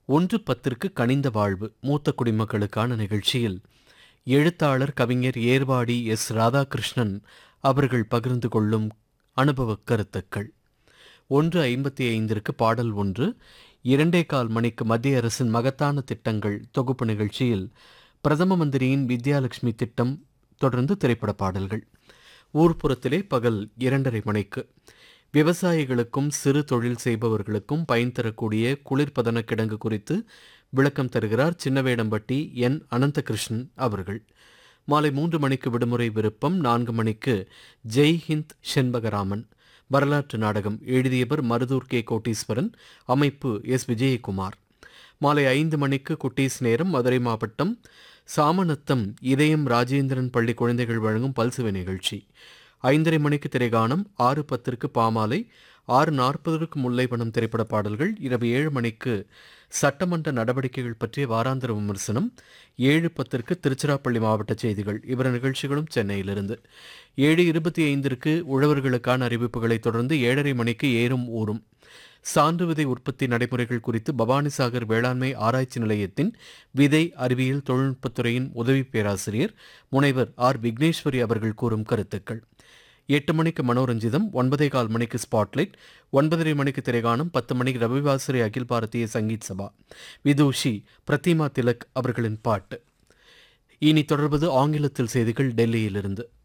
ஒன்று பத்திற்கு கனிந்த வாழ்வு மூத்த குடிமக்களுக்கான நிகழ்ச்சியில் எழுத்தாளர் கவிஞர் ஏர்வாடி எஸ் ராதாகிருஷ்ணன் அவர்கள் பகிர்ந்து கொள்ளும் அனுபவ கருத்துக்கள் ஒன்று ஐம்பத்தி ஐந்திற்கு பாடல் ஒன்று இரண்டே கால் மணிக்கு மத்திய அரசின் மகத்தான திட்டங்கள் தொகுப்பு நிகழ்ச்சியில் பிரதம மந்திரியின் வித்யாலட்சுமி திட்டம் தொடர்ந்து திரைப்பட பாடல்கள் ஊர்ப்புறத்திலே பகல் இரண்டரை மணிக்கு விவசாயிகளுக்கும் சிறு தொழில் செய்பவர்களுக்கும் பயன் தரக்கூடிய குளிர்பதன கிடங்கு குறித்து விளக்கம் தருகிறார் சின்னவேடம்பட்டி என் அனந்தகிருஷ்ணன் அவர்கள் மாலை மூன்று மணிக்கு விடுமுறை விருப்பம் நான்கு மணிக்கு ஜெய் ஹிந்த் செண்பகராமன் வரலாற்று நாடகம் எழுதியவர் மருதூர் கே கோட்டீஸ்வரன் அமைப்பு எஸ் விஜயகுமார் மாலை ஐந்து மணிக்கு குட்டீஸ் நேரம் மதுரை மாவட்டம் சாமநத்தம் இதயம் ராஜேந்திரன் பள்ளி குழந்தைகள் வழங்கும் பல்சுவை நிகழ்ச்சி ஐந்தரை மணிக்கு திரைகானம் ஆறு பத்திற்கு பாமாலை ஆறு நாற்பதற்கு முல்லைவனம் திரைப்பட பாடல்கள் இரவு ஏழு மணிக்கு சட்டமன்ற நடவடிக்கைகள் பற்றிய வாராந்திர விமர்சனம் ஏழு பத்திற்கு திருச்சிராப்பள்ளி மாவட்ட செய்திகள் இவர நிகழ்ச்சிகளும் சென்னையிலிருந்து ஏழு இருபத்தி ஐந்திற்கு உழவர்களுக்கான அறிவிப்புகளைத் தொடர்ந்து ஏழரை மணிக்கு ஏறும் ஊரும் சான்று விதை உற்பத்தி நடைமுறைகள் குறித்து பவானிசாகர் வேளாண்மை ஆராய்ச்சி நிலையத்தின் விதை அறிவியல் தொழில்நுட்பத்துறையின் உதவி பேராசிரியர் முனைவர் ஆர் விக்னேஸ்வரி அவர்கள் கூறும் கருத்துக்கள் எட்டு மணிக்கு மனோரஞ்சிதம் ஒன்பதே கால் மணிக்கு ஸ்பாட்லைட் ஒன்பதரை மணிக்கு திரைகானம் பத்து மணிக்கு ரவிவாசரி அகில் பாரதிய சங்கீத் சபா விதூஷி பிரதிமா திலக் அவர்களின் பாட்டு இனி தொடர்வது ஆங்கிலத்தில் செய்திகள் டெல்லியிலிருந்து